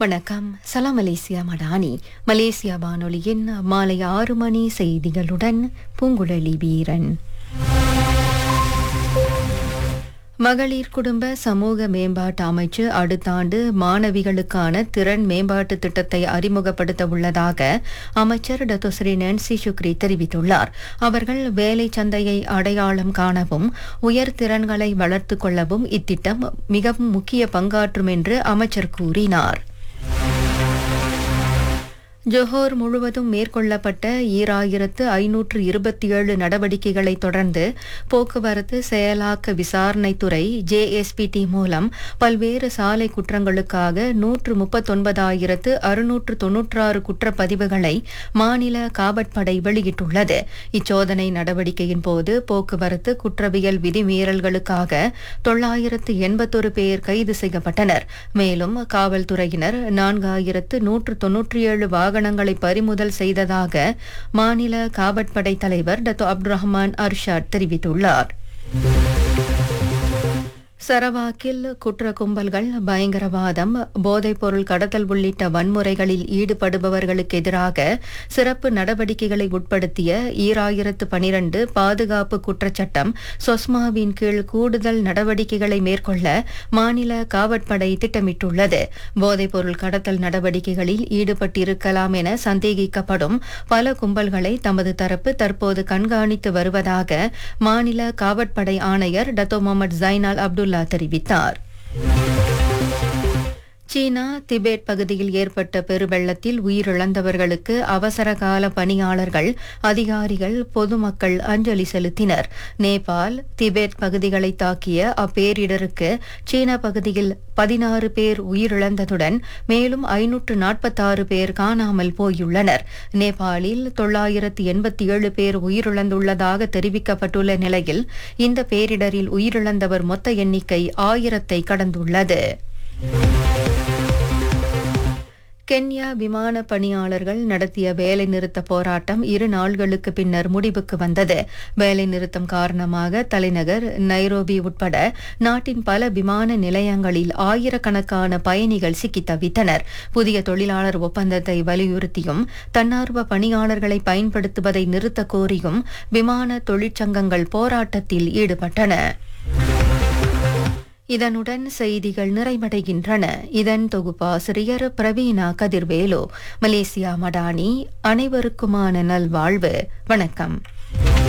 வணக்கம் சலாம் Malaysia Madani Malaysia வானொலியின் மாலை ஆறு மணி செய்திகளுடன் பூங்குழலி வீரன் மகளிர் குடும்ப சமூக மேம்பாட்டு அமைச்சு அடுத்த ஆண்டு மாணவிகளுக்கான திறன் மேம்பாட்டு திட்டத்தை அறிமுகப்படுத்த உள்ளதாக அமைச்சர் டத்தோஸ்ரீ நான்சி சுக்ரி தெரிவித்துள்ளார் அவர்கள் வேலை சந்தையை அடையாளம் காணவும் உயர் திறன்களை வளர்த்துக் கொள்ளவும் இத்திட்டம் மிகவும் முக்கிய பங்காற்றும் என்று அமைச்சர் கூறினார் ஜொஹோர் முழுவதும் மேற்கொள்ளப்பட்ட ஈராயிரத்து ஐநூற்று இருபத்தி ஏழு நடவடிக்கைகளை தொடர்ந்து போக்குவரத்து செயலாக்க விசாரணைத்துறை ஜேஎஸ்பிடி மூலம் பல்வேறு சாலை குற்றங்களுக்காக நூற்று முப்பத்தொன்பதாயிரத்து அறுநூற்று தொன்னூற்றாறு குற்றப்பதிவுகளை மாநில காவற்படை வெளியிட்டுள்ளது இச்சோதனை நடவடிக்கையின் போது போக்குவரத்து குற்றவியல் விதிமீறல்களுக்காக தொள்ளாயிரத்து எண்பத்தொரு பேர் கைது செய்யப்பட்டனர் மேலும் காவல்துறையினர் நான்காயிரத்து நூற்று தொன்னூற்றி ஏழு வாகனங்களை பறிமுதல் செய்ததாக மாநில காவற்படை தலைவர் டத்தோ அப்துல் ரஹ்மான் அர்ஷாட் தெரிவித்துள்ளார் சரவாக்கில் குற்ற கும்பல்கள் பயங்கரவாதம் போதைப்பொருள் கடத்தல் உள்ளிட்ட வன்முறைகளில் ஈடுபடுபவர்களுக்கு எதிராக சிறப்பு நடவடிக்கைகளை உட்படுத்திய ஈராயிரத்து பனிரண்டு பாதுகாப்பு குற்றச்சட்டம் சொஸ்மாவின் கீழ் கூடுதல் நடவடிக்கைகளை மேற்கொள்ள மாநில காவற்படை திட்டமிட்டுள்ளது போதைப்பொருள் கடத்தல் நடவடிக்கைகளில் ஈடுபட்டிருக்கலாம் என சந்தேகிக்கப்படும் பல கும்பல்களை தமது தரப்பு தற்போது கண்காணித்து வருவதாக மாநில காவற்படை ஆணையர் டத்தோ முகமது ஜைனால் அப்துல்லா தெரிவித்தார் சீனா திபெத் பகுதியில் ஏற்பட்ட பெருவெள்ளத்தில் உயிரிழந்தவர்களுக்கு அவசர கால பணியாளர்கள் அதிகாரிகள் பொதுமக்கள் அஞ்சலி செலுத்தினர் நேபாள் திபெத் பகுதிகளை தாக்கிய அப்பேரிடருக்கு சீன பகுதியில் பதினாறு பேர் உயிரிழந்ததுடன் மேலும் ஐநூற்று நாற்பத்தாறு பேர் காணாமல் போயுள்ளனர் நேபாளில் தொள்ளாயிரத்து எண்பத்தி ஏழு பேர் உயிரிழந்துள்ளதாக தெரிவிக்கப்பட்டுள்ள நிலையில் இந்த பேரிடரில் உயிரிழந்தவர் மொத்த எண்ணிக்கை ஆயிரத்தை கடந்துள்ளது கென்யா விமான பணியாளர்கள் நடத்திய வேலைநிறுத்த போராட்டம் இரு நாள்களுக்கு பின்னர் முடிவுக்கு வந்தது வேலைநிறுத்தம் காரணமாக தலைநகர் நைரோபி உட்பட நாட்டின் பல விமான நிலையங்களில் ஆயிரக்கணக்கான பயணிகள் சிக்கித் தவித்தனர் புதிய தொழிலாளர் ஒப்பந்தத்தை வலியுறுத்தியும் தன்னார்வ பணியாளர்களை பயன்படுத்துவதை நிறுத்த கோரியும் விமான தொழிற்சங்கங்கள் போராட்டத்தில் ஈடுபட்டன இதனுடன் செய்திகள் நிறைவடைகின்றன இதன் தொகுப்பாசிரியர் பிரவீனா கதிர்வேலு மலேசியா மடானி அனைவருக்குமான நல்வாழ்வு வணக்கம்